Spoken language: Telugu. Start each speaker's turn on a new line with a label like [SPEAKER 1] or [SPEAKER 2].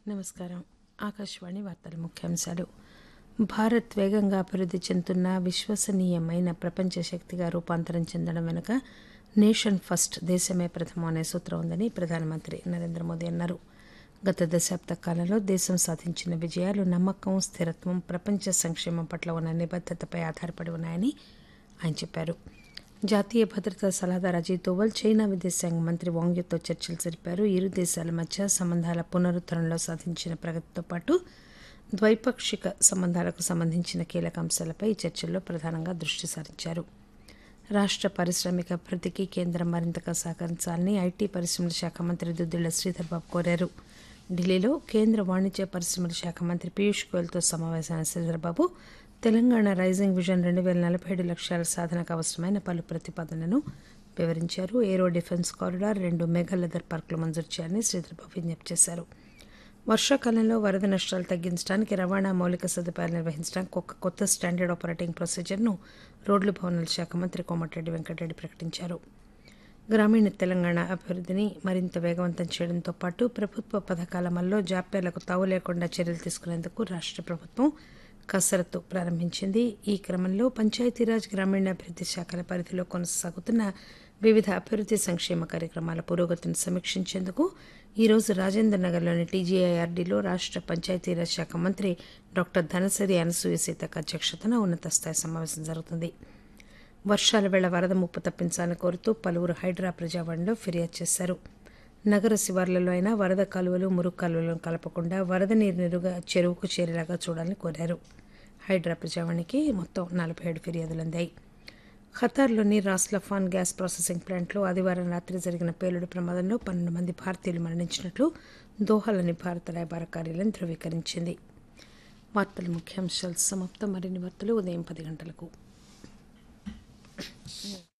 [SPEAKER 1] నమస్కారం ఆకాశవాణి వార్తల ముఖ్యాంశాలు భారత్ వేగంగా అభివృద్ధి చెందుతున్న విశ్వసనీయమైన ప్రపంచ శక్తిగా రూపాంతరం చెందడం వెనుక నేషన్ ఫస్ట్ దేశమే ప్రథమం అనే సూత్రం ఉందని ప్రధానమంత్రి నరేంద్ర మోదీ అన్నారు గత దశాబ్ద కాలంలో దేశం సాధించిన విజయాలు నమ్మకం స్థిరత్వం ప్రపంచ సంక్షేమం పట్ల ఉన్న నిబద్దతపై ఆధారపడి ఉన్నాయని ఆయన చెప్పారు జాతీయ భద్రతా సలహాదారు అజయ్ దోవల్ చైనా విదేశాంగ మంత్రి వాంగ్యూతో చర్చలు జరిపారు ఇరు దేశాల మధ్య సంబంధాల పునరుద్దరణలో సాధించిన ప్రగతితో పాటు ద్వైపాక్షిక సంబంధాలకు సంబంధించిన కీలక అంశాలపై ఈ చర్చల్లో ప్రధానంగా దృష్టి సారించారు రాష్ట్ర పారిశ్రామిక అభివృద్ధికి కేంద్రం మరింతగా సహకరించాలని ఐటీ పరిశ్రమల శాఖ మంత్రి దుద్దిళ్ల శ్రీధర్ బాబు కోరారు ఢిల్లీలో కేంద్ర వాణిజ్య పరిశ్రమల శాఖ మంత్రి పీయూష్ గోయల్తో సమావేశమైన శ్రీధర్ బాబు తెలంగాణ రైజింగ్ విజన్ రెండు వేల నలభై ఏడు లక్ష్యాల సాధనకు అవసరమైన పలు ప్రతిపాదనలను వివరించారు ఏరో డిఫెన్స్ కారిడార్ రెండు మెగా లెదర్ పార్కులు మంజూరు చేయాలని శ్రీధర్ బాబు విజ్ఞప్తి చేశారు వర్షాకాలంలో వరద నష్టాలు తగ్గించడానికి రవాణా మౌలిక సదుపాయాలు నిర్వహించడానికి ఒక కొత్త స్టాండర్డ్ ఆపరేటింగ్ ప్రొసీజర్ను రోడ్లు భవనాల శాఖ మంత్రి కోమటిరెడ్డి వెంకటరెడ్డి ప్రకటించారు గ్రామీణ తెలంగాణ అభివృద్ధిని మరింత వేగవంతం చేయడంతో పాటు ప్రభుత్వ పథకాల అమల్లో జాప్యాలకు తావు లేకుండా చర్యలు తీసుకునేందుకు రాష్ట్ర ప్రభుత్వం కసరత్తు ప్రారంభించింది ఈ క్రమంలో పంచాయతీరాజ్ గ్రామీణాభివృద్ధి శాఖల పరిధిలో కొనసాగుతున్న వివిధ అభివృద్ధి సంక్షేమ కార్యక్రమాల పురోగతిని సమీక్షించేందుకు ఈరోజు రాజేంద్ర నగర్లోని టీజీఐఆర్డీలో రాష్ట్ర పంచాయతీరాజ్ శాఖ మంత్రి డాక్టర్ ధనసరి అనసూయ సీతక్క అధ్యక్షతన ఉన్నత స్థాయి సమావేశం జరుగుతుంది వర్షాల వేళ వరద ముప్పు తప్పించాలని కోరుతూ పలువురు హైడ్రా ప్రజావాణిలో ఫిర్యాదు చేశారు నగర శివార్లలో అయినా వరద కాలువలు మురుగు కాలువలను కలపకుండా వరద నీరు నిరుగా చెరువుకు చేరేలాగా చూడాలని కోరారు హైడ్రా ప్రజావాణికి మొత్తం నలభై ఏడు ఫిర్యాదులు అందాయి ఖతార్లోని రాస్లఫాన్ గ్యాస్ ప్రాసెసింగ్ ప్లాంట్లో ఆదివారం రాత్రి జరిగిన పేలుడు ప్రమాదంలో పన్నెండు మంది భారతీయులు మరణించినట్లు దోహాలోని భారత రాయబార కార్యాలయం ధృవీకరించింది వార్తల ముఖ్యాంశాలు సమాప్తం మరిన్ని వార్తలు ఉదయం పది గంటలకు